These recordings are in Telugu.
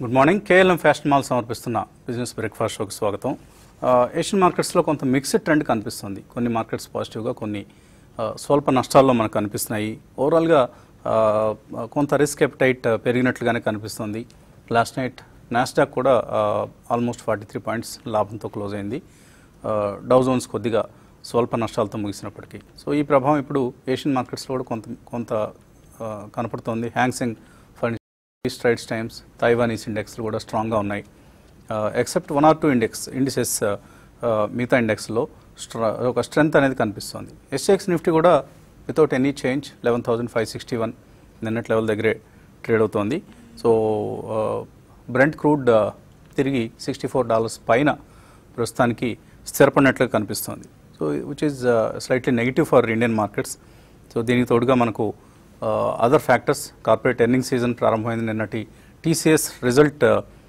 Good morning KLM fashion mall సమర్పిస్తున్న బిజినెస్ బ్రేక్ఫాస్ట్ షోకి స్వాగతం ఆ, ఏషియన్ మార్కెట్స్లో కొంత మిక్స్డ్ ట్రెండ్ కనిపిస్తుంది కొన్ని మార్కెట్స్ పాజిటివ్గా కొన్ని ఆ, స్వల్ప నష్టాల్లో మనకు కనిపిస్తున్నాయి ఓవరాల్గా ఆ, కొంత రిస్క్ ఎపిటైట్ పెరిగినట్లుగానే కనిపిస్తుంది లాస్ట్ నైట్ నాస్డాక్ కూడా ఆల్మోస్ట్ ఫార్టీ త్రీ పాయింట్స్ లాభంతో క్లోజ్ అయింది డౌ జోన్స్ కొద్దిగా స్వల్ప నష్టాలతో ముగిసినప్పటికీ సో ఈ ప్రభావం ఇప్పుడు ఏషియన్ మార్కెట్స్లో కూడా కొంత కొంత ఆ, కనపడుతోంది Hang Seng fund Straits Times Taiwanese ఇండెక్స్లు కూడా స్ట్రాంగ్గా ఉన్నాయి except one or two index indices మిగతా ఇండెక్స్లో స్ట్రా ఒక స్ట్రెంత్ అనేది కనిపిస్తుంది ఎస్ఎక్స్ నిఫ్టీ కూడా without any change eleven thousand five sixty one నిన్నటి లెవెల్ దగ్గరే ట్రేడ్ అవుతోంది సో బ్రెంట్ క్రూడ్ తిరిగి సిక్స్టీ ఫోర్ డాలర్స్ పైన ప్రస్తుతానికి స్థిరపడినట్లుగా కనిపిస్తోంది so which is slightly negative for Indian markets so దీనికి తోడుగా మనకు other factors corporate earning season ప్రారంభమైంది నిన్నటి టీసీఎస్ రిజల్ట్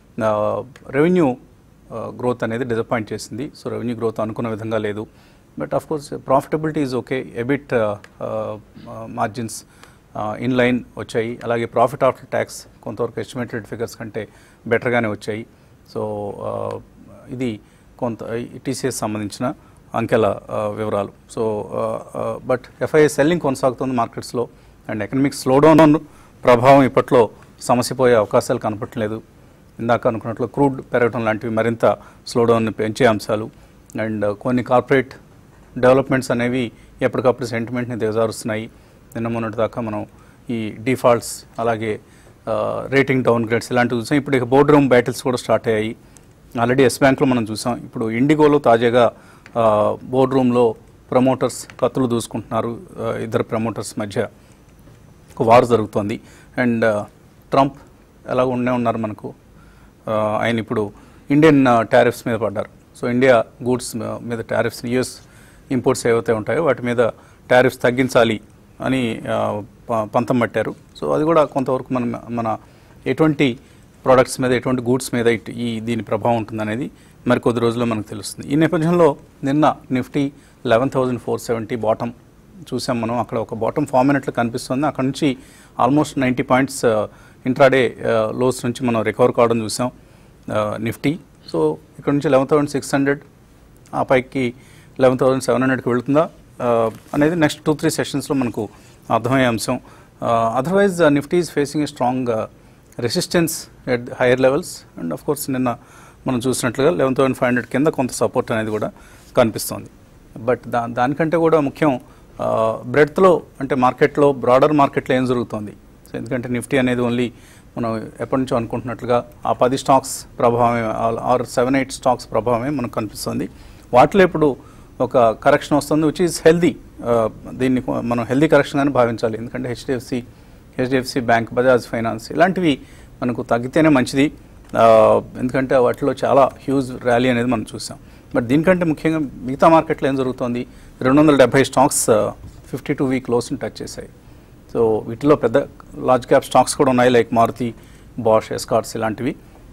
రెవెన్యూ గ్రోత్ అనేది డిసప్పాయింట్ చేసింది సో రెవెన్యూ గ్రోత్ అనుకున్న విధంగా లేదు but of course profitability is okay EBIT margins in line వచ్చాయి అలాగే ప్రాఫిట్ ఆఫ్టర్ ట్యాక్స్ కొంతవరకు ఎస్టిమేటెడ్ ఫిగర్స్ కంటే బెటర్గానే వచ్చాయి సో ఇది కొంత టీసీఎస్ సంబంధించిన అంకెల ఆ, వివరాలు సో బట్ ఎఫ్ఐఏ సెల్లింగ్ కొనసాగుతుంది మార్కెట్స్లో అండ్ ఎకనమిక్ స్లోడౌన్ ప్రభావం ఇప్పట్లో సమస్యపోయే అవకాశాలు కనపట్లేదు ఇందాక అనుకున్నట్లు క్రూడ్ పెరగడం లాంటివి మరింత స్లోడౌన్ పెంచే అంశాలు అండ్ కొన్ని కార్పొరేట్ డెవలప్మెంట్స్ అనేవి ఎప్పటికప్పుడు సెంటిమెంట్ని దిగజారుస్తున్నాయి నిన్న మొన్నటి దాకా మనం ఈ డిఫాల్ట్స్ అలాగే రేటింగ్ డౌన్ గ్రేడ్స్ ఇలాంటివి చూసాం ఇప్పుడు ఇక బోర్డ్ రూమ్ బ్యాటిల్స్ కూడా స్టార్ట్ అయ్యాయి ఆల్రెడీ ఎస్ బ్యాంక్లో మనం చూసాం ఇప్పుడు ఇండిగోలో తాజాగా బోర్డ్ రూమ్లో ప్రమోటర్స్ కత్తులు దూసుకుంటున్నారు ఆ, ఇద్దరు ప్రమోటర్స్ మధ్య ఒక వార్ జరుగుతోంది అండ్ ట్రంప్ ఎలా ఉండే ఉన్నారు మనకు ఆ, ఆయన ఇప్పుడు ఇండియన్ టారిఫ్స్ మీద పడ్డారు సో ఇండియా గూడ్స్ మీద టారిఫ్స్ యూఎస్ ఇంపోర్ట్స్ ఏవైతే ఉంటాయో వాటి మీద టారిఫ్స్ తగ్గించాలి అని ఆ, ప- పంతం పట్టారు సో అది కూడా కొంతవరకు మన మన ఎటువంటి ప్రోడక్ట్స్ మీద ఎటువంటి గూడ్స్ మీద ఇట్- ఈ దీని ప్రభావం ఉంటుందనేది మరి కొద్ది రోజుల్లో మనకు తెలుస్తుంది ఈ నేపథ్యంలో నిన్న Nifty eleven thousand four seventy bottom చూసాం మనం అక్కడ ఒక బాటమ్ ఫామ్ అయినట్లు కనిపిస్తుంది అక్కడ నుంచి almost ninety points intraday lows నుంచి మనం రికవర్ కావడం చూసాం నిఫ్టీ సో ఇక్కడ నుంచి లెవెన్ థౌసండ్ సిక్స్ హండ్రెడ్ ఆ పైకి లెవెన్ థౌసండ్ సెవెన్ హండ్రెడ్కి వెళుతుందా ఆ, అనేది నెక్స్ట్ టూ త్రీ సెషన్స్లో మనకు అర్థమయ్యే అంశం otherwise Nifty is facing a strong resistance at higher levels and of course నిన్న మనం చూసినట్లుగా లెవెన్ థౌసండ్ ఫైవ్ హండ్రెడ్ కింద కొంత సపోర్ట్ అనేది కూడా కనిపిస్తోంది బట్ దా దానికంటే కూడా ముఖ్యం బ్రెడ్త్లో అంటే మార్కెట్లో బ్రాడర్ మార్కెట్లో ఏం జరుగుతోంది సో ఎందుకంటే నిఫ్టీ అనేది ఓన్లీ మనం ఎప్పటి నుంచో అనుకుంటున్నట్లుగా ఆ పది స్టాక్స్ ప్రభావమే ఆర్ సెవెన్ ఎయిట్ స్టాక్స్ ప్రభావమే మనకు కనిపిస్తుంది వాటిలో ఇప్పుడు ఒక కరెక్షన్ వస్తుంది విచ్ ఈజ్ హెల్దీ దీన్ని కొ- మనం హెల్దీ కరెక్షన్ అని భావించాలి ఎందుకంటే HDFC HDFC bank Bajaj finance ఇలాంటివి మనకు తగ్గితేనే మంచిది ఆ, ఎందుకంటే వాటిలో చాలా హ్యూజ్ ర్యాలీ అనేది మనం చూసాం బట్ దీనికంటే ముఖ్యంగా మిగతా మార్కెట్లో ఏం జరుగుతోంది రెండు వందల డెబ్బై స్టాక్స్ ఫిఫ్టీ టూ వీక్ లోస్ని టచ్ చేశాయి సో వీటిలో పెద్ద లార్జ్ క్యాప్ స్టాక్స్ కూడా ఉన్నాయి లైక్ మారుతి బాష్ ఎస్కార్ట్స్ ఇలాంటివి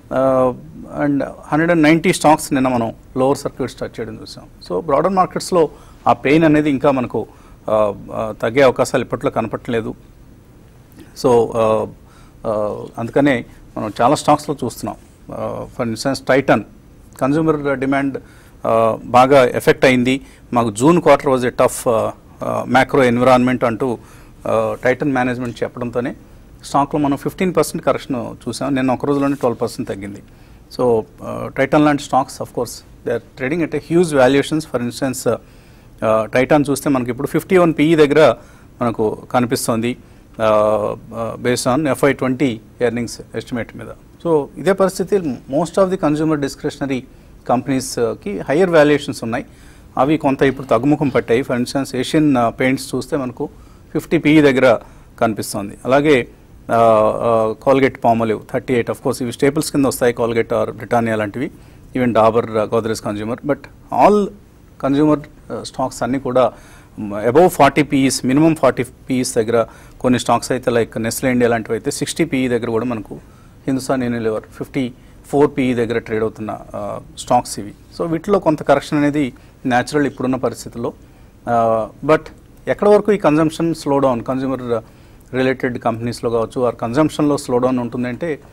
and hundred and ninety stocks నిన్న మనం లోవర్ సర్క్యూట్స్ టచ్ చేయడం చూసాం సో బ్రాడర్ మార్కెట్స్లో ఆ పెయిన్ అనేది ఇంకా మనకు ఆ, ఆ, తగ్గే అవకాశాలు ఇప్పట్లో కనపట్లేదు సో ఆ, ఆ, అందుకనే మనం చాలా స్టాక్స్లో చూస్తున్నాం for instance Titan consumer demand బాగా ఎఫెక్ట్ అయింది మాకు June quarter was a tough macro environment అంటూ టైటన్ మేనేజ్మెంట్ చెప్పడంతోనే స్టాక్లో మనం ఫిఫ్టీన్ పర్సెంట్ కరెక్షన్ చూసాం నిన్న ఒక రోజులోనే ట్వెల్వ్ పర్సెంట్ తగ్గింది సో టైటన్ లాంటి stocks of course they are trading at a huge valuations for instance Titan చూస్తే మనకి ఇప్పుడు ఫిఫ్టీ వన్ పిఈ దగ్గర మనకు కనిపిస్తోంది based on FY twenty earnings estimate మీద సో ఇదే పరిస్థితి most of the consumer discretionary కంపెనీస్కి హయ్యర్ వాల్యుయేషన్స్ ఉన్నాయి అవి కొంత ఇప్పుడు తగ్గుముఖం పట్టాయి ఫర్ ఇన్స్టెన్స్ ఏషియన్ పెయింట్స్ చూస్తే మనకు ఫిఫ్టీ పిఈ దగ్గర కనిపిస్తుంది అలాగే Colgate Palmolive thirty eight of course ఇవి స్టేపుల్స్ కింద వస్తాయి కాల్గేట్ ఆర్ బ్రిటానియా లాంటివి even Dabur Godrej consumer but all consumer stocks అన్నీ కూడా above forty PEs minimum forty PEs దగ్గర కొన్ని స్టాక్స్ అయితే లైక్ నెస్లే ఇండియా లాంటివి అయితే సిక్స్టీ పీఈ దగ్గర కూడా మనకు Hindustan Unilever fifty four PE దగ్గర ట్రేడ్ అవుతున్న స్టాక్స్ ఇవి సో వీటిలో కొంత కరెక్షన్ అనేది న్యాచురల్ ఇప్పుడున్న పరిస్థితుల్లో బట్ ఎక్కడ వరకు ఈ consumption slow down consumer related కంపెనీస్లో కావచ్చు ఆర్ కన్జంప్షన్లో స్లో డౌన్ ఉంటుందంటే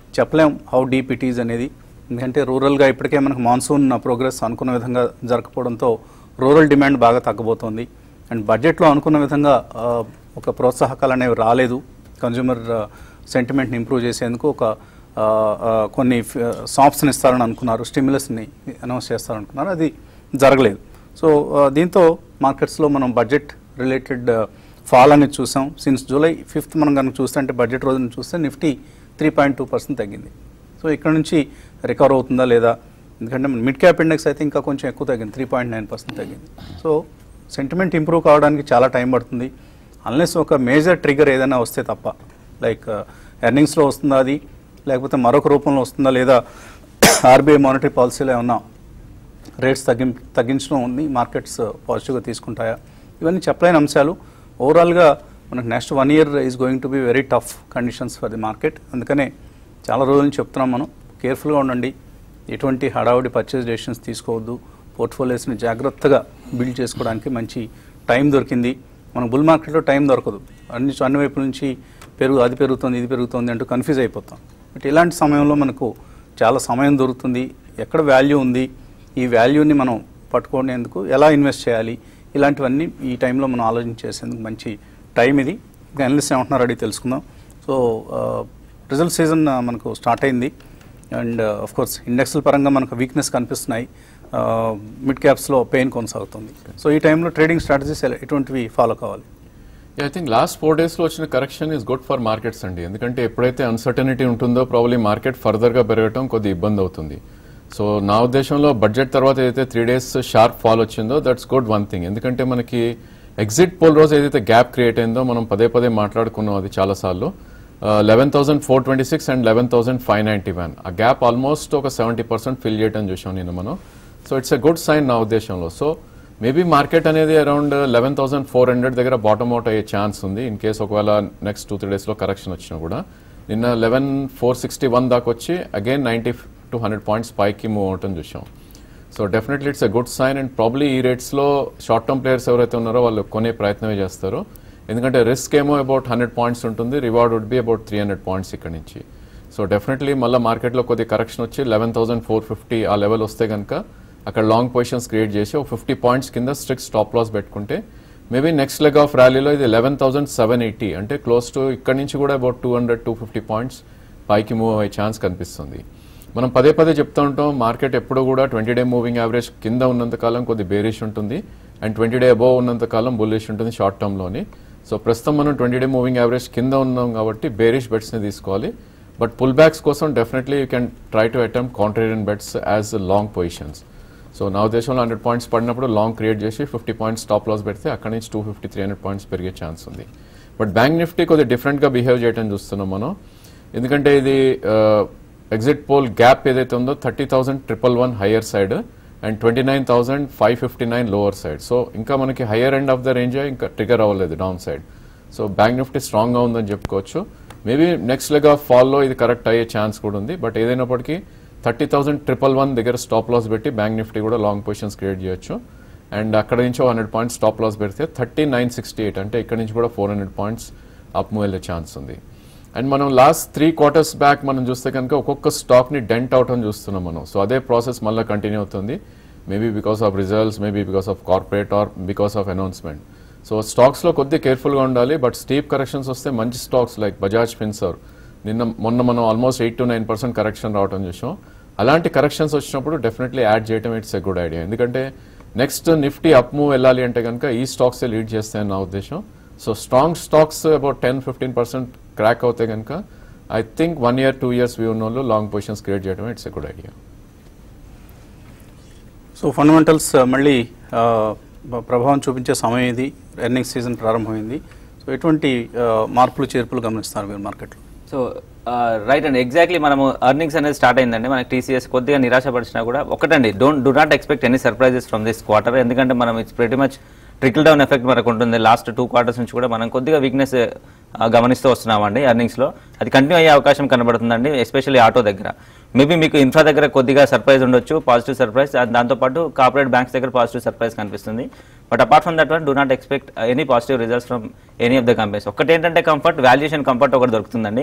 చెప్పలేం హౌ డీప్ ఇట్ ఈజ్ అనేది ఎందుకంటే రూరల్గా ఇప్పటికే మనకు మాన్సూన్ ప్రోగ్రెస్ అనుకున్న విధంగా జరగకపోవడంతో రూరల్ డిమాండ్ బాగా తగ్గబోతోంది అండ్ బడ్జెట్లో అనుకున్న విధంగా ఆ, ఒక ప్రోత్సాహకాలు అనేవి రాలేదు కన్జ్యూమర్ సెంటిమెంట్ని ఇంప్రూవ్ చేసేందుకు ఒక ఆ, ఆ, కొన్ని సాఫ్ట్స్ని ఇస్తారని అనుకున్నారు స్టిమ్యులస్ని అనౌన్స్ చేస్తారనుకున్నారు అది జరగలేదు సో ఆ, దీంతో మార్కెట్స్లో మనం బడ్జెట్ రిలేటెడ్ ఫాల్ అనేది చూసాం సిన్స్ జూలై ఫిఫ్త్ మనం కనుక చూస్తే అంటే బడ్జెట్ రోజున చూస్తే Nifty three point two percent తగ్గింది సో ఇక్కడ నుంచి రికవర్ అవుతుందా లేదా ఎందుకంటే మిడ్ క్యాప్ ఇండెక్స్ అయితే ఇంకా కొంచెం ఎక్కువ తగ్గింది త్రీ పాయింట్ నైన్ పర్సెంట్ తగ్గింది సో సెంటిమెంట్ ఇంప్రూవ్ కావడానికి చాలా టైం పడుతుంది అన్లెస్ ఒక మేజర్ ట్రిగర్ ఏదైనా వస్తే తప్ప లైక్ ఎర్నింగ్స్లో వస్తుందా అది లేకపోతే మరొక రూపంలో వస్తుందా లేదా ఆర్బీఐ మానిటరీ పాలసీలో ఏమన్నా రేట్స్ తగ్గిం తగ్గించడం ఉంది మార్కెట్స్ పాజిటివ్గా తీసుకుంటాయా ఇవన్నీ చెప్పలేని అంశాలు ఓవరాల్గా మనకు next one year is going to be very tough conditions for the market అందుకనే చాలా రోజుల నుంచి చెప్తున్నాం మనం కేర్ఫుల్గా ఉండండి ఎటువంటి హడావుడి పర్చేస్ డెసిషన్స్ తీసుకోవద్దు పోర్ట్ఫోలియోస్ని జాగ్రత్తగా బిల్డ్ చేసుకోవడానికి మంచి టైం దొరికింది మన బుల్ మార్కెట్లో టైం దొరకదు అన్ని అన్ని వైపుల నుంచి పెరుగు అది పెరుగుతుంది ఇది పెరుగుతుంది అంటూ కన్ఫ్యూజ్ అయిపోతాం బట్ ఇలాంటి సమయంలో మనకు చాలా సమయం దొరుకుతుంది ఎక్కడ వాల్యూ ఉంది ఈ వాల్యూని మనం పట్టుకునేందుకు ఎలా ఇన్వెస్ట్ చేయాలి ఇలాంటివన్నీ ఈ టైంలో మనం ఆలోచన చేసేందుకు మంచి టైం ఇది ఇంకా అనలిస్ట్ ఏమంటున్నారు అడిగి తెలుసుకుందాం సో రిజల్ట్ సీజన్ మనకు స్టార్ట్ అయింది అండ్ ఆఫ్ కోర్స్ ఇండెక్స్ల పరంగా మనకు వీక్నెస్ కనిపిస్తున్నాయి మిడ్ క్యాప్స్లో పెయిన్ కొనసాగుతుంది సో ఈ టైంలో ట్రేడింగ్ స్ట్రాటజీస్ ఎటువంటివి ఫాలో కావాలి ఐ థింక్ లాస్ట్ ఫోర్ డేస్లో వచ్చిన correction is good for markets అండి ఎందుకంటే ఎప్పుడైతే అన్సర్టనిటీ ఉంటుందో ప్రాబ్లీ మార్కెట్ ఫర్దర్గా పెరగటం కొద్ది ఇబ్బంది అవుతుంది సో నా ఉద్దేశంలో బడ్జెట్ తర్వాత ఏదైతే త్రీ డేస్ షార్ప్ ఫాల్ వచ్చిందో దట్స్ గుడ్ వన్ థింగ్ ఎందుకంటే మనకి ఎగ్జిట్ పోల్ రోజు ఏదైతే గ్యాప్ క్రియేట్ అయిందో మనం పదే పదే మాట్లాడుకున్నాం అది చాలాసార్లు eleven thousand four twenty six and eleven thousand five ninety one ఆ గ్యాప్ ఆల్మోస్ట్ ఒక సెవెంటీ పర్సెంట్ ఫిల్ చేయడం చూసాం నేను మనం so it's a good sign నా ఉద్దేశంలో సో మేబీ మార్కెట్ అనేది around eleven thousand four hundred దగ్గర బాటమ్ అవుట్ అయ్యే ఛాన్స్ ఉంది ఇన్ కేస్ ఒకవేళ నెక్స్ట్ టూ త్రీ డేస్లో కరెక్షన్ వచ్చినా కూడా నిన్న లెవెన్ ఫోర్ సిక్స్టీ వన్ దాకా వచ్చి again ninety to hundred points పైకి మూవ్ అవటం చూసాం so definitely it's a good sign and probably ఈ రేట్స్లో షార్ట్ టర్మ్ ప్లేయర్స్ ఎవరైతే ఉన్నారో వాళ్ళు కొనే ప్రయత్నమే చేస్తారు ఎందుకంటే రిస్క్ ఏమో అబౌట్ హండ్రెడ్ పాయింట్స్ ఉంటుంది reward would be about three hundred points ఇక్కడ నుంచి సో డెఫినెట్లీ మళ్ళీ మార్కెట్లో కొద్ది కరెక్షన్ వచ్చి లెవెన్ థౌసండ్ ఫోర్ ఫిఫ్టీ ఆ లెవెల్ వస్తే కనుక అక్కడ లాంగ్ పొజిషన్స్ క్రియేట్ చేసి ఒక ఫిఫ్టీ పాయింట్స్ కింద స్ట్రిక్ట్ స్టాప్ లాస్ పెట్టుకుంటే మేబీ నెక్స్ట్ లెగ్ ఆఫ్ ర్యాలీలో ఇది లెవెన్ థౌసండ్ సెవెన్ ఎయిటీ అంటే క్లోజ్ టు ఇక్కడ నుంచి కూడా about two hundred two fifty points పైకి మూవ్ అయ్యే ఛాన్స్ కనిపిస్తుంది మనం పదే పదే చెప్తూ ఉంటాం మార్కెట్ ఎప్పుడు కూడా ట్వంటీ డే మూవింగ్ యావరేజ్ కింద ఉన్నంత కాలం కొద్ది బేరిష్ ఉంటుంది అండ్ ట్వంటీ డే అబోవ్ ఉన్నంత కాలం బుల్లిష్ ఉంటుంది షార్ట్ టర్మ్లోని సో ప్రస్తుతం మనం ట్వంటీ డే మూవింగ్ యావరేజ్ కింద ఉన్నాం కాబట్టి బేరిష్ బెట్స్ని తీసుకోవాలి బట్ పుల్ బ్యాక్స్ కోసం definitely you can try to attempt contrarian bets as long positions so నా ఉద్దేశంలో హండ్రెడ్ పాయింట్స్ పడినప్పుడు లాంగ్ క్రియేట్ చేసి ఫిఫ్టీ పాయింట్స్ స్టాప్ లాస్ పెడితే అక్కడి నుంచి two fifty three hundred points పెరిగే ఛాన్స్ ఉంది బట్ బ్యాంక్ నిఫ్టీ కొద్దిగా డిఫరెంట్గా బిహేవ్ చేయడం చూస్తున్నాం మనం ఎందుకంటే ఇది ఎగ్జిట్ పోల్ గ్యాప్ ఏదైతే ఉందో thirty thousand triple one higher side and twenty nine thousand five fifty nine lower side so ఇంకా మనకి higher end of the range ఇంకా ట్రిగర్ అవ్వలేదు down side so bank Nifty స్ట్రాంగ్గా ఉందని చెప్పుకోవచ్చు మేబీ నెక్స్ట్ లెగ్ ఆఫ్ ఫాల్లో ఇది కరెక్ట్ అయ్యే ఛాన్స్ కూడా ఉంది బట్ ఏదైనప్పటికీ థర్టీ థౌసండ్ ట్రిపుల్ వన్ దగ్గర స్టాప్ లాస్ పెట్టి బ్యాంక్ నిఫ్టీ కూడా లాంగ్ పొజిషన్స్ క్రియేట్ చేయొచ్చు అండ్ అక్కడ నుంచి హండ్రెడ్ పాయింట్స్ స్టాప్ లాస్ పెడితే థర్టీ నైన్ సిక్స్టీ ఎయిట్ అంటే ఇక్కడ నుంచి కూడా four hundred points up move వెళ్ళే ఛాన్స్ ఉంది అండ్ మనం లాస్ట్ త్రీ క్వార్టర్స్ బ్యాక్ మనం చూస్తే కనుక ఒక్కొక్క స్టాక్ని డెంట్ అవటం చూస్తున్నాం మనం సో అదే ప్రాసెస్ మళ్ళీ కంటిన్యూ అవుతుంది maybe because of results maybe because of corporate or because of announcement so స్టాక్స్లో కొద్దిగా కేర్ఫుల్గా ఉండాలి బట్ స్టీప్ కరెక్షన్స్ వస్తే మంచి స్టాక్స్ లైక్ బజాజ్ ఫిన్సర్ నిన్న మొన్న మనం almost eight to nine percent correction రావడం చూసాం అలాంటి కరెక్షన్స్ వచ్చినప్పుడు డెఫినెట్లీ యాడ్ చేయడం ఇట్స్ ఎ గుడ్ ఐడియా ఎందుకంటే నెక్స్ట్ నిఫ్టీ అప్ మూవ్ వెళ్ళాలి అంటే కనుక ఈ స్టాక్సే లీడ్ చేస్తాయని నా ఉద్దేశం so strong stocks about ten fifteen percent crack అవుతే కనుక I think one year two years view ఉన్న వాళ్ళు లాంగ్ పొజిషన్స్ క్రియేట్ చేయడం it's a good idea so fundamentals మళ్ళీ ఆ, బ- ప్రభావం చూపించే సమయం ఇది ఎర్నింగ్ సీజన్ ప్రారంభమైంది సో ఎటువంటి ఆ, మార్పులు చేర్పులు గమనిస్తారు మీరు మార్కెట్లో సో రైట్ అండి ఎగ్జాక్ట్లీ మనము అర్నింగ్స్ అనేది స్టార్ట్ అయిందండి మనకి టీసీఎస్ కొద్దిగా నిరాశపరిచినా కూడా ఒకటండి don't do not expect any surprises from this quarter ఎందుకంటే మనం it's pretty much trickle down effect మనకు ఉంటుంది లాస్ట్ టూ క్వార్టర్స్ నుంచి కూడా మనం కొద్దిగా వీక్నెస్ గమనిస్తూ వస్తున్నామండి ఎర్నింగ్స్లో అది కంటిన్యూ అయ్యే అవకాశం కనబడుతుందండి ఎస్పెషల్లీ ఆటో దగ్గర మేబీ మీకు ఇన్ఫ్రా దగ్గర కొద్దిగా సర్ప్రైజ్ ఉండొచ్చు పాజిటివ్ సర్ప్రైజ్ దాంతోపాటు కార్పొరేట్ బ్యాంక్స్ దగ్గర పాజిటివ్ సర్ప్రైజ్ కనిపిస్తుంది but apart from that one do not expect any positive results from any of the companies ఒకటి ఏంటంటే కంఫర్ట్ వాల్యుయేషన్ కంఫర్ట్ ఒకటి దొరుకుతుందండి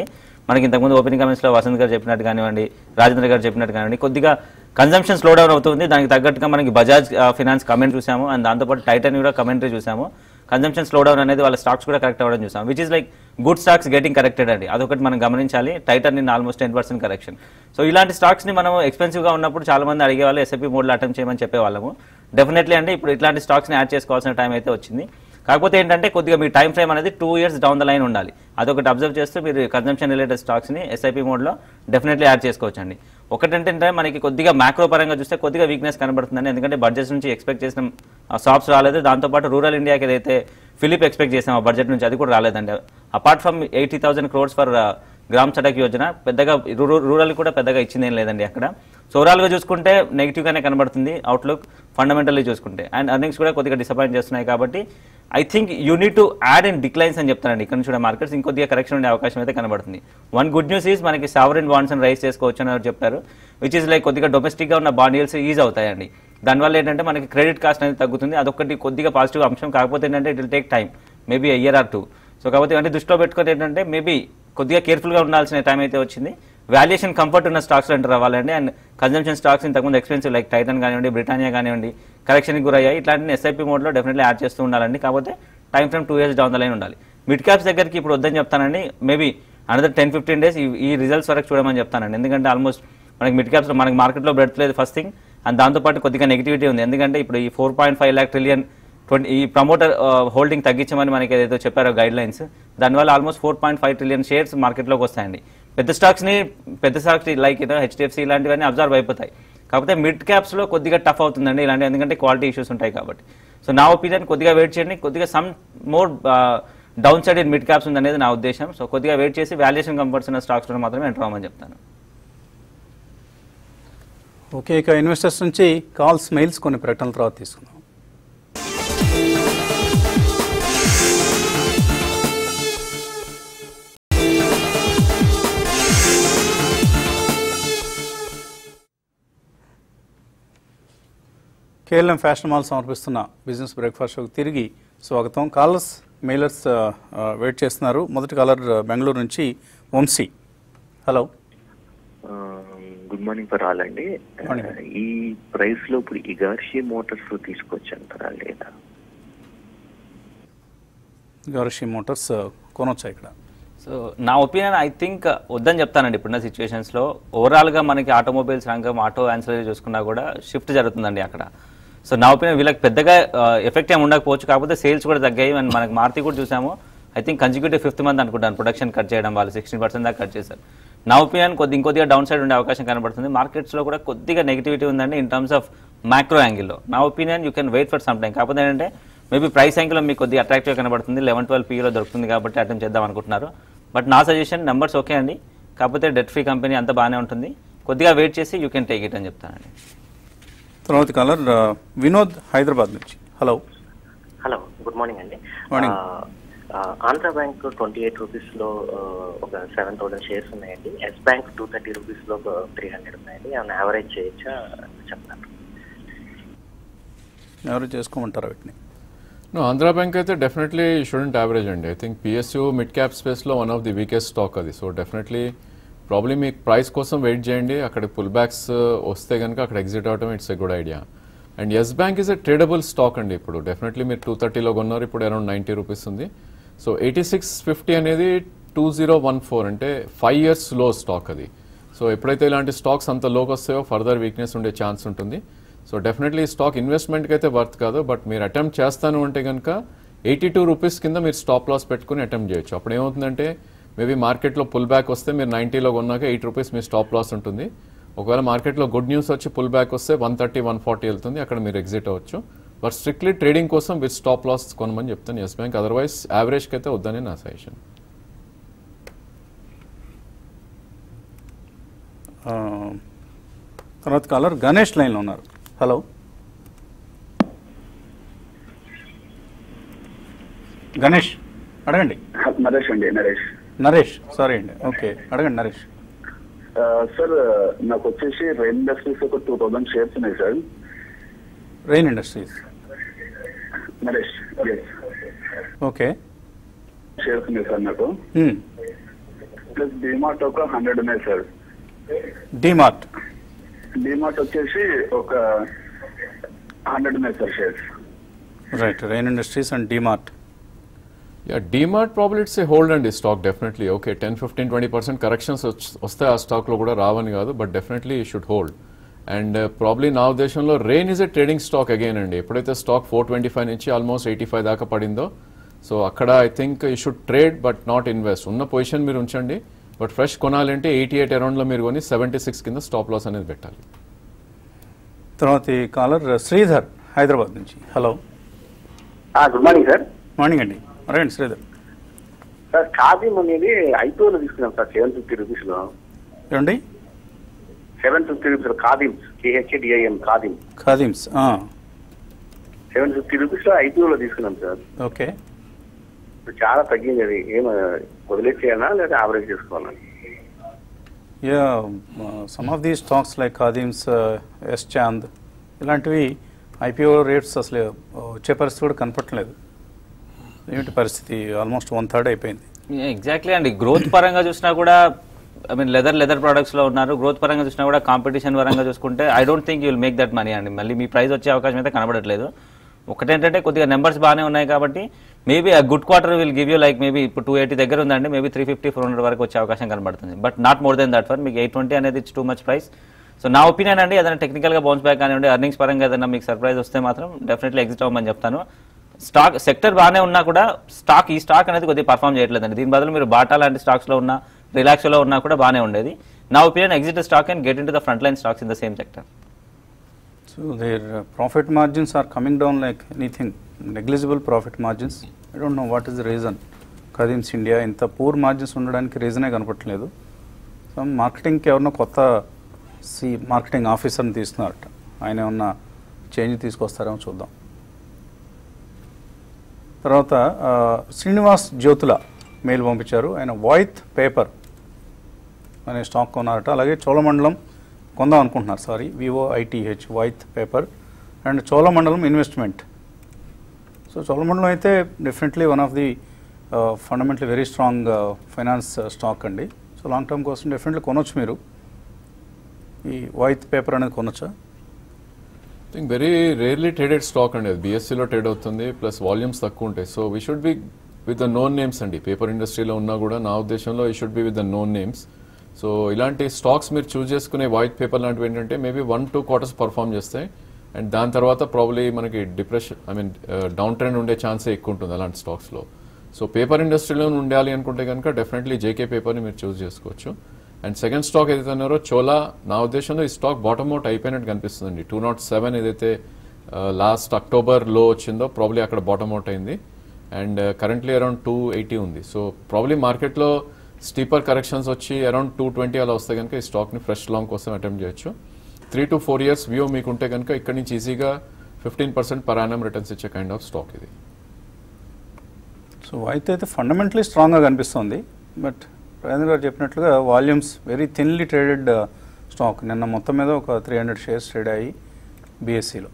మనకి ఇంతకుముందు ఓపెనింగ్ కమెంట్స్లో వసంత్ గారు చెప్పినట్టు కానివ్వండి రాజేంద్ర గారు చెప్పినట్టు కానివ్వండి కొద్దిగా కన్జంప్షన్ స్లో డౌన్ అవుతుంది దానికి తగ్గట్టుగా మనకి బజాజ్ ఫినాన్స్ కమెంట్ చూసాము అండ్ దాంతోపాటు టైటన్ కూడా కమెంటరీ చూసాము కన్జంప్షన్ స్లో డౌన్ అనేది వాళ్ళ స్టాక్స్ కూడా కరెక్ట్ అవ్వడం చూసాం which is like good stocks getting corrected అండి అదొకటి మనం గమనించాలి Titan in almost ten percent correction so ఇలాంటి స్టాక్స్ని మనం ఎక్స్పెన్సివ్గా ఉన్నప్పుడు చాలా మంది అడిగే వాళ్ళు ఎస్ఐపి మోడ్లో అటెంప్ట్ చేయమని చెప్పేవాళ్ళము డెఫినెట్లీ అంటే ఇప్పుడు ఇట్లాంటి స్టాక్స్ని యాడ్ చేసుకోవాల్సిన టైం అయితే వచ్చింది కాకపోతే ఏంటంటే కొద్దిగా మీ టైం ఫ్రేమ్ అనేది two years down the line ఉండాలి అదొకటి అబ్జర్వ్ చేస్తూ మీరు కన్జంప్షన్ రిలేటెడ్ స్టాక్స్ని ఎస్ఐపి మోడ్లో డెఫినెట్లీ యాడ్ చేసుకోవచ్చు అండి ఒకటంటే మనకి కొద్దిగా మ్యాక్రో పరంగా చూస్తే కొద్దిగా వీక్నెస్ కనబడుతుందండి ఎందుకంటే బడ్జెట్ నుంచి ఎక్స్పెక్ట్ చేసిన షాప్స్ రాలేదు దాంతోపాటు రూరల్ ఇండియాకి ఏదైతే ఫిలిప్ ఎక్స్పెక్ట్ చేసాం ఆ బడ్జెట్ నుంచి అది కూడా రాలేదండి apart from eighty thousand crores for Gram Sadak Yojana పెద్దగా రూరల్ కూడా పెద్దగా ఇచ్చింది ఏం లేదండి అక్కడ సో ఓవరాల్గా చూసుకుంటే నెగిటివ్గానే కనబడుతుంది అవుట్లుక్ ఫండమెంటల్లీ చూసుకుంటే అండ్ అర్నింగ్స్ కూడా కొద్దిగా డిసప్పాయింట్ చేస్తున్నాయి కాబట్టి I think you need to add in declines అని చెప్తానండి ఇక్కడ నుంచి కూడా మార్కెట్స్ ఇంకొద్దిగా కరెక్షన్ ఉండే అవకాశం అయితే కనబడుతుంది వన్ గుడ్ న్యూస్ ఈజ్ మనకి సావరెన్ బాండ్స్ అని రైజ్ చేసుకోవచ్చు అని ఎవరు చెప్పారు విచ్ ఈస్ లైక్ కొద్దిగా డొమెస్టిక్గా ఉన్న బాండ్ yields ఈజ్ అవుతాయండి దానివల్ల ఏంటంటే మనకి క్రెడిట్ కాస్ట్ అనేది తగ్గుతుంది అదొకటి కొద్దిగా పాజిటివ్ అంశం కాకపోతే ఏంటంటే it will take time maybe year or two so కాబట్టి ఇవన్నీ దృష్టిలో పెట్టుకొని ఏంటంటే మేబీ కొద్దిగా కేర్ఫుల్గా ఉండాల్సిన టైం అయితే వచ్చింది వాల్యుయేషన్ కంఫర్ట్ ఉన్న స్టాక్స్ ఎంటర్ అవ్వాలండి అండ్ కన్జంప్షన్ స్టాక్స్ ఇంతకుముందు ఎక్స్పెన్సివ్ లైక్ టైటన్ కానివ్వండి బ్రిటానియా కానివ్వండి కరెక్షన్కి గురయ్యాయి ఇట్లాంటి ఎస్ఐపి మోడ్లో డెఫినెట్లీ యాడ్ చేస్తూ ఉండాలండి కాకపోతే time frame two years down the line ఉండాలి మిడ్ క్యాప్స్ దగ్గరికి ఇప్పుడు వద్దని చెప్తానండి maybe another ten fifteen days ఈ రిజల్ట్స్ వరకు చూడమని చెప్తానండి ఎందుకంటే ఆల్మోస్ట్ మనకి మిడ్ క్యాప్స్ మనకి మార్కెట్లో బ్రెడ్ లేదు ఫస్ట్ థింగ్ అండ్ దాంతోపాటు కొద్దిగా నెగిటివిటీ ఉంది ఎందుకంటే ఇప్పుడు ఈ four point five lakh trillion twenty ఈ ప్రమోటర్ హోల్డింగ్ తగ్గించమని మనకి ఏదైతే చెప్పారో గైడ్ లైన్స్ దానివల్ల almost four point five trillion shares మార్కెట్లోకి వస్తాయండి పెద్ద స్టాక్స్ని పెద్ద స్టాక్స్ లైక్ ఏదో హెచ్డిఎఫ్సి ఇలాంటివన్నీ అబ్జర్వ్ అయిపోతాయి కాకపోతే మిడ్ క్యాప్స్లో కొద్దిగా టఫ్ అవుతుందండి ఇలాంటి ఎందుకంటే క్వాలిటీ ఇష్యూస్ ఉంటాయి కాబట్టి సో నా ఒపీనియన్ కొద్దిగా వెయిట్ చేయండి కొద్దిగా some more downside in mid caps ఉంది అనేది నా ఉద్దేశం సో కొద్దిగా వెయిట్ చేసి వాల్యుయేషన్ కంఫర్ట్స్ ఉన్న స్టాక్స్లో మాత్రమే ఎంటర్ అవ్వమని చెప్తాను ఓకే ఇక ఇన్వెస్టర్స్ నుంచి కాల్స్ మెయిల్స్ కొన్ని ప్రకటనల తర్వాత తీసుకుందాం కేఎల్ఎం ఫ్యాషన్ మాల్ సమర్పిస్తున్న బిజినెస్ బ్రేక్ఫాస్ట్ షోకి తిరిగి స్వాగతం కాలర్స్ మెయిలర్స్ ఆ, ఆ, వెయిట్ చేస్తున్నారు మొదటి కాలర్ ఆ, బెంగళూరు నుంచి Vamsi hello good morning for all అండి Morning. ఆ, ఈ ప్రైస్ లో ఇప్పుడు ఇగార్షి మోటార్స్ తీసుకొచ్చి అంటారా లేదా గౌరషి మోటార్స్ ఆ, కొనొచ్చా ఇక్కడ సో నా ఒపీనియన్ ఐ థింక్ వద్దని చెప్తానండి ఇప్పుడున్న సిచ్యువేషన్స్లో ఓవరాల్గా మనకి ఆటోమొబైల్స్ రంగం ఆటో ఆన్సరీ చూసుకున్నా కూడా షిఫ్ట్ జరుగుతుందండి అక్కడ సో నా ఒపీనియన్ వీళ్ళకి పెద్దగా ఎఫెక్ట్ ఏమి ఉండకపోవచ్చు కాకపోతే సేల్స్ కూడా తగ్గాయి అండ్ మనకి మారుతి కూడా చూసాము I think consecutive fifth month అనుకుంటాను ప్రొడక్షన్ కట్ చేయడం వాళ్ళు సిక్స్టీన్ పర్సెంట్ దాకా కట్ చేశారు నా ఒపీనియన్ కొద్ది ఇంకొద్దిగా డౌన్ సైడ్ ఉండే అవకాశం కనబడుతుంది మార్కెట్స్లో కూడా కొద్దిగా నెగిటివిటీ ఉందండి ఇన్ టర్మ్స్ ఆఫ్ మ్యాక్రో యాంగిల్లో నా opinion you can wait for some time కాకపోతే ఏంటంటే మేబీ ప్రైస్ యాంగిల్లో మీకు కొద్దిగా అట్రాక్టివ్ కనబడుతుంది లెవెన్ ట్వెల్వ్ పీలో దొరుకుతుంది కాబట్టి అటెంప్ట్ చేద్దాం అనుకుంటున్నారు బట్ నా సజెషన్ నెంబర్స్ ఓకే అండి కాకపోతే డెట్ ఫ్రీ కంపెనీ అంతా బాగానే ఉంటుంది కొద్దిగా వెయిట్ చేసి యూ కెన్ టేక్ ఇట్ అని చెప్తానండి తర్వాత కాలర్ ఆ, వినోద్ హైదరాబాద్ నుంచి హలో హలో గుడ్ మార్నింగ్ అండి Morning. ఆ, ఆ, Andhra bank twenty eight rupees లో ఆ, ఒక సెవెన్ థౌసండ్ షేర్స్ ఉన్నాయండి yes bank two thirty rupees లో ఒక త్రీ హండ్రెడ్ ఉన్నాయండి ఏమైనా యావరేజ్ చేయొచ్చా చెప్తాను ఎవరు చేసుకోమంటారా వీటిని No, ఆంధ్రా బ్యాంక్ అయితే డెఫినెట్లీ షుడెంట్ యావరేజ్ అండి I think PSU mid cap స్పేస్లో one of the weakest stock అది సో డెఫినెట్లీ ప్రాబ్లీ మీకు ప్రైస్ కోసం వెయిట్ చేయండి అక్కడ పుల్ బ్యాక్స్ వస్తే కనుక అక్కడ ఎగ్జిట్ అవడం it's a good idea and yes bank is a tradable stock అండి ఇప్పుడు డెఫినెట్లీ మీరు టూ థర్టీలో కొన్నారు ఇప్పుడు అరౌండ్ నైంటీ రూపీస్ ఉంది సో ఎయిటీ సిక్స్ ఫిఫ్టీ అనేది టూ జీరో వన్ ఫోర్ అంటే ఫైవ్ ఇయర్స్ లో స్టాక్ అది సో ఎప్పుడైతే ఇలాంటి స్టాక్స్ అంత లోకి వస్తాయో ఫర్దర్ వీక్నెస్ ఉండే ఛాన్స్ ఉంటుంది సో డెఫినెట్లీ స్టాక్ ఇన్వెస్ట్మెంట్కి అయితే వర్త్ కాదు బట్ మీరు అటెంప్ట్ చేస్తాను అంటే కనుక ఎయిటీ టూ రూపీస్ కింద మీరు స్టాప్ లాస్ పెట్టుకుని అటెంప్ట్ చేయొచ్చు అప్పుడు ఏమవుతుందంటే మేబీ మార్కెట్లో పుల్ బ్యాక్ వస్తే మీరు నైంటీలో కొన్నాక ఎయిట్ రూపీస్ మీ స్టాప్ లాస్ ఉంటుంది ఒకవేళ మార్కెట్లో గుడ్ న్యూస్ వచ్చి పుల్ బ్యాక్ వస్తే వన్ థర్టీ వన్ ఫార్టీ వెళ్తుంది అక్కడ మీరు ఎగ్జిట్ అవ్వచ్చు బట్ స్ట్రిక్ట్లీ ట్రేడింగ్ కోసం విత్ స్టాప్ లాస్ కొనమని చెప్తాను ఎస్ బ్యాంక్ అదర్వైజ్ యావరేజ్కి అయితే వద్దని నా సజెషన్ ఆ, తర్వాత కాలర్ గణేష్ లైన్లో ఉన్నారు హలో గణేష్ అడగండి నరేష్ అండి నరేష్ నరేష్ సారీ అండి ఓకే అడగండి నరేష్ ఆ, సార్ నాకు వచ్చేసి రైల్ ఇండస్ట్రీస్ ఒక టూ థౌసండ్ షేర్స్ ఉన్నాయి sir rain industries Naresh yes. Okay shares ఉన్నాయి సార్ నాకు మ్మ్. ప్లస్ డిమార్ట్ ఒక హండ్రెడ్ ఉన్నాయి సార్ డిమార్ట్ డిమార్ట్ వచ్చేసి ఒక హండ్రెడ్ ఉన్నాయి sir shares right rain industries and DMart yeah DMart probably it's a hold అండి stock definitely okay ten fifteen twenty percent corrections వస్తాయి ఆ స్టాక్లో కూడా రావని కాదు but definitely should hold and probably నా ఉద్దేశంలో rain is a trading stock again అండి ఎప్పుడైతే స్టాక్ ఫోర్ ట్వంటీ ఫైవ్ నుంచి ఆల్మోస్ట్ ఎయిటీ ఫైవ్ దాకా పడిందో సో అక్కడ I think you should trade but not invest ఉన్న పొజిషన్ మీరు ఉంచండి బట్ ఫ్రెష్ కొనాలంటే ఎయిటీ ఎయిట్ అరౌండ్లో మీరు కొని సెవెంటీ సిక్స్ కింద స్టాప్ లాస్ అనేది పెట్టాలి తర్వాత ఈ కాలర్ శ్రీధర్ హైదరాబాద్ నుంచి hello good morning sir morning అండి రండి శ్రీధర్ సార్ ఖాదీం అనేది ఐపీఓలో తీసుకున్నాం సార్ సెవెన్ ఫిఫ్టీ రూపీస్ లో ఏమండి seven fifty rupees Khadim KHDIM Khadim Khadims seven fifty rupees లో ఐపీఓలో తీసుకున్నాం సార్ ఓకే ఇప్పుడు చాలా తగ్గింది అది ఏం వదిలేసేయాలా లేదా యావరేజ్ చేసుకోవాలా yeah some of the stocks like Khadims S Chand ఇలాంటివి ఐపీఓ రేట్స్ అసలు uh, వచ్చే పరిస్థితి కూడా కనపట్లేదు ఏమిటి పరిస్థితి ఆల్మోస్ట్ వన్ థర్డ్ అయిపోయింది ఎగ్జాక్ట్లీ అండి గ్రోత్ పరంగా చూసినా కూడా I mean leather leather products లో ఉన్నారు గ్రోత్ పరంగా చూసినా కూడా కాంపిటీషన్ పరంగా చూసుకుంటే I don't think you will make that money అండి మళ్ళీ మీ ప్రైస్ వచ్చే అవకాశం అయితే కనబడట్లేదు ఒకటేంటంటే కొద్దిగా నెంబర్స్ బాగానే ఉన్నాయి కాబట్టి మేబీ ఆ good quarter will give you like maybe ఇప్పుడు టూ ఎయిటీ దగ్గర ఉందండి maybe three fifty four hundred వరకు వచ్చే అవకాశం కనబడుతుంది but not more than that for మీకు ఎయిట్ ట్వంటీ అనేది it's too much price so నా ఒపీనియన్ అండి ఏదైనా టెక్నికల్గా బౌన్స్ బ్యాక్ కానివ్వండి అర్నింగ్స్ పరంగా ఏదైనా మీకు సర్ప్రైజ్ వస్తే మాత్రం డెఫినెట్లీ ఎగ్జిట్ అవ్వమని చెప్తాను స్టాక్ సెక్టర్ బాగానే ఉన్నా కూడా స్టాక్ ఈ స్టాక్ అనేది కొద్దిగా పర్ఫామ్ చేయట్లేదండి దీని బదులు మీరు బాటా లాంటి స్టాక్స్ లో ఉన్నా రిలాక్స్ లో ఉన్నా కూడా బాగానే ఉండేది నా opinion exit stock and get into the front line stocks in the same sector so their profit margins are coming down like anything negligible profit margins I don't know what is the reason Khadims India ఇంత పూర్ మార్జిన్స్ ఉండడానికి రీజనే కనపట్లేదు సో మార్కెటింగ్కి ఎవరినో కొత్త సి మార్కెటింగ్ ఆఫీసర్ని తీస్తున్నారట ఆయన ఏమన్నా చేంజ్ తీసుకొస్తారేమో చూద్దాం తర్వాత ఆ, శ్రీనివాస్ జ్యోతుల మెయిల్ పంపించారు ఆయన వాయిత్ పేపర్ అనే స్టాక్ కొన్నారట అలాగే చోళమండలం కొందాం అనుకుంటున్నారు సారీ వివో ఐటీహెచ్ white paper and Cholamandalam investment so Cholamandalam అయితే definitely one of the fundamentally very strong finance stock అండి సో లాంగ్ టర్మ్ కోసం డెఫినెట్లీ కొనొచ్చు మీరు ఈ వైత్ పేపర్ అనేది కొనొచ్చా think very rarely traded stock అండి అది బీఎస్సీలో ట్రేడ్ అవుతుంది ప్లస్ వాల్యూమ్స్ తక్కువ ఉంటాయి so we should be with the known names అండి పేపర్ ఇండస్ట్రీలో ఉన్నా కూడా నా ఉద్దేశంలో ఈ should be with the known names so ఇలాంటి స్టాక్స్ మీరు చూస్ చేసుకునే వైట్ పేపర్ లాంటివి ఏంటంటే maybe one two quarters perform చేస్తాయి అండ్ దాని తర్వాత ప్రాబ్లీ మనకి depression I mean down trend ఉండే ఛాన్సే ఎక్కువ ఉంటుంది అలాంటి స్టాక్స్లో సో పేపర్ ఇండస్ట్రీలో ఉండాలి అనుకుంటే కనుక డెఫినెట్లీ జేకే పేపర్ని మీరు చూస్ చేసుకోవచ్చు అండ్ సెకండ్ స్టాక్ ఏదైతే ఉన్నారో చోలా నా ఉద్దేశంలో ఈ స్టాక్ బాటమ్ అవుట్ అయిపోయినట్టు కనిపిస్తుందండి టూ నాట్ సెవెన్ ఏదైతే లాస్ట్ అక్టోబర్ లో వచ్చిందో ప్రాబ్లీ అక్కడ బాటమ్ అవుట్ అయింది and currently around two eighty ఉంది సో ప్రాబ్లీ మార్కెట్లో స్టీపర్ కరెక్షన్స్ వచ్చి అరౌండ్ టూ ట్వంటీ అలా వస్తే కనుక ఈ స్టాక్ని ఫ్రెష్ లాంగ్ కోసం అటెంప్ట్ చేయొచ్చు three to four years view మీకు ఉంటే కనుక ఇక్కడ నుంచి ఈజీగా fifteen percent per annum returns ఇచ్చే కైండ్ ఆఫ్ స్టాక్ ఇది సో వైత్ అయితే ఫండమెంటలీ స్ట్రాంగ్గా కనిపిస్తుంది బట్ రాజేంద్ర గారు చెప్పినట్లుగా volumes very thinly traded stock నిన్న మొత్తం మీద ఒక త్రీ హండ్రెడ్ షేర్స్ ట్రేడ్ అయ్యి బీఎస్సీలో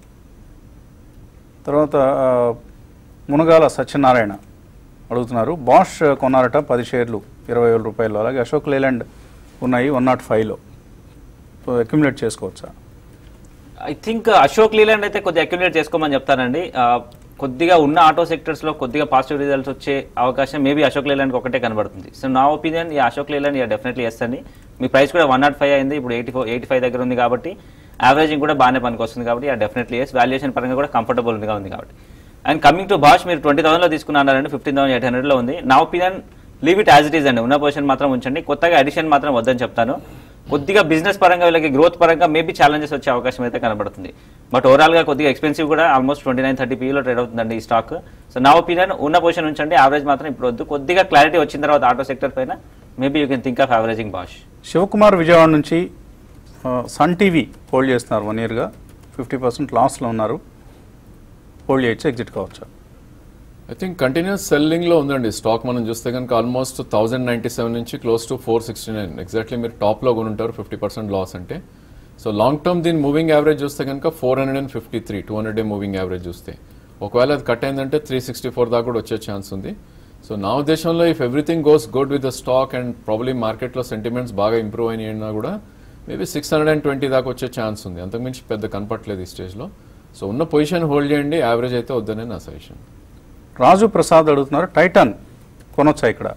తర్వాత ఆ, మునగాల సత్యనారాయణ అడుగుతున్నారు బాష్ కొన్నారట పది షేర్లు ఇరవై వేల రూపాయలు అలాగే అశోక్ లేలాండ్ ఉన్నాయి వన్ నాట్ ఫైవ్లో సో అక్యుములేట్ చేసుకోవచ్చా ఐ థింక్ అశోక్ లీలాండ్ అయితే కొద్దిగా అక్యుములేట్ చేసుకోమని చెప్తానండి ఆ, కొద్దిగా ఉన్న ఆటో సెక్టర్స్ లో కొద్దిగా పాజిటివ్ రిజల్ట్స్ వచ్చే అవకాశం మేబీ అశోక్ లేలాండ్ ఒకటే కనబడుతుంది సో నా ఒపీనియన్ ఈ అశోక్ లేలాండ్ ఇక డెఫినెట్లీ ఎస్ అండి మీ ప్రైస్ కూడా వన్ నాట్ ఫైవ్ అయింది ఇప్పుడు ఎయిటీ ఫోర్ ఎయిటీ ఫైవ్ దగ్గర ఉంది కాబట్టి యావరేజింగ్ కూడా బాగానే పనికి వస్తుంది కాబట్టి ఆ డెఫినెట్లీ ఎస్ వాల్యుయేషన్ పరంగా కూడా కంఫర్టబుల్గా ఉంది కాబట్టి అండ్ కమింగ్ టు బాష్ మీరు ట్వంటీ థౌసండ్లో తీసుకున్నారండి ఫిఫ్టీన్ థౌసండ్ ఎయిట్ హండ్రెడ్లో ఉంది నా opinion leave it as it is అండి ఉన్న పొజిషన్ మాత్రం ఉంచండి కొత్తగా అడిషన్ మాత్రం వద్దని చెప్తాను కొద్దిగా బిజినెస్ పరంగా వీళ్ళకి గ్రోత్ పరంగా మేబీ ఛాలెంజెస్ వచ్చే అవకాశం అయితే కనబడుతుంది బట్ ఓవరాల్ గా కొద్దిగా ఎక్స్పెన్సివ్ కూడా ఆల్మోస్ట్ ట్వంటీ నైన్ థర్టీ పీలో ట్రేడ్ అవుతుందండి ఈ స్టాక్ సో నా ఒపీనియన్ ఉన్న పొజిషన్ ఉంచండి యావరేజ్ మాత్రం ఇప్పుడు వద్దు కొద్దిగా క్లారిటీ వచ్చిన తర్వాత ఆటో సెక్టర్ పైన maybe you can think of averaging Bosch Shivakumar Vijayawada నుంచి ఆ, సన్ టీవీ హోల్డ్ చేస్తున్నారు వన్ ఇయర్గా ఫిఫ్టీ పర్సెంట్ లాస్లో ఉన్నారు హోల్డ్ చేయొచ్చు ఎగ్జిట్ కావచ్చు ఐ థింక్ కంటిన్యూస్ సెల్లింగ్ లో ఉందండి స్టాక్ మనం చూస్తే కనుక ఆల్మోస్ట్ థౌసండ్ నైన్టీ సెవెన్ నుంచి close to four sixty nine exactly మీరు టాప్ లో కొనుంటారు ఫిఫ్టీ పర్సెంట్ లాస్ అంటే సో లాంగ్ టర్మ్ దీని మూవింగ్ యావరేజ్ చూస్తే కనుక four hundred and fifty three two hundred day moving average చూస్తే ఒకవేళ అది కట్ అయిందంటే త్రీ సిక్స్టీ ఫోర్ దాకా కూడా వచ్చే ఛాన్స్ ఉంది సో నా ఉద్దేశంలో if everything goes good with the stock and probably మార్కెట్లో సెంటిమెంట్స్ బాగా ఇంప్రూవ్ అయినా కూడా maybe six hundred and twenty దాకా వచ్చే ఛాన్స్ ఉంది అంతకుమించి పెద్ద కనపట్లేదు ఈ స్టేజ్లో సో ఉన్న పొజిషన్ హోల్డ్ చేయండి యావరేజ్ అయితే వద్దనే నా సజెషన్ రాజు ప్రసాద్ అడుగుతున్నారు టైటాన్ కొనొచ్చా ఇక్కడ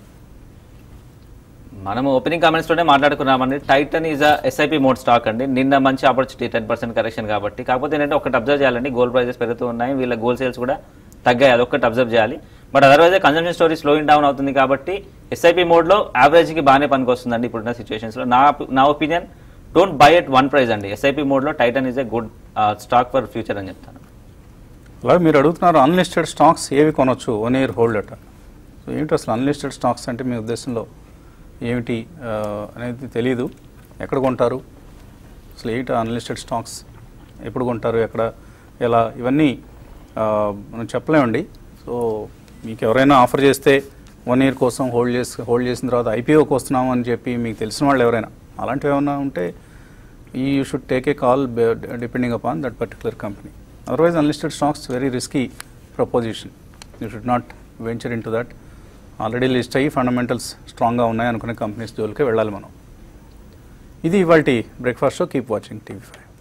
మనం ఓపెనింగ్ కామెంట్స్ లోనే మాట్లాడుకున్నామండి Titan is SIP mode stock అండి నిన్న మంచి ఆపర్చునిటీ టెన్ పర్సెంట్ కరెక్షన్ కాబట్టి కాకపోతే ఏంటంటే ఒకటి అబ్జర్వ్ చేయాలండి గోల్డ్ ప్రైజెస్ పెరుగుతూ ఉన్నాయి వీళ్ళ గోల్డ్ సేల్స్ కూడా తగ్గాయి అదొక్కటి అబ్జర్వ్ చేయాలి but otherwise consumption story slowing down అవుతుంది కాబట్టి ఎస్ఐపి మోడ్లో యావరేజ్కి బాగానే పనికి వస్తుందండి ఇప్పుడున్న సిచ్యువేషన్స్లో నా నా opinion don't buy at one price అండి ఎస్ఐపి మోడ్లో Titan is a good stock for future అని చెప్తాను అలాగే మీరు అడుగుతున్నారు అన్లిస్టెడ్ స్టాక్స్ ఏవి కొనొచ్చు వన్ ఇయర్ హోల్డ్ అట సో ఏంటి అసలు అన్లిస్టెడ్ స్టాక్స్ అంటే మీ ఉద్దేశంలో ఏమిటి ఆ, అనేది తెలియదు ఎక్కడ కొంటారు అసలు ఏంటి అన్లిస్టెడ్ స్టాక్స్ ఎప్పుడు కొంటారు ఎక్కడ ఎలా ఇవన్నీ ఆ, మనం చెప్పలేమండి సో మీకు ఎవరైనా ఆఫర్ చేస్తే వన్ ఇయర్ కోసం హోల్డ్ చేసి హోల్డ్ చేసిన తర్వాత ఐపీఓకి వస్తున్నాం అని చెప్పి మీకు తెలిసిన వాళ్ళు ఎవరైనా అలాంటివి ఏమైనా ఉంటే ఈ you should take a call depending upon that particular company otherwise unlisted stocks very risky proposition you should not venture into that already list అయ్యి ఫండమెంటల్స్ స్ట్రాంగ్గా ఉన్నాయి అనుకునే కంపెనీస్ జోలికే వెళ్ళాలి మనం ఇది ఇవాళ breakfast show keep watching TV five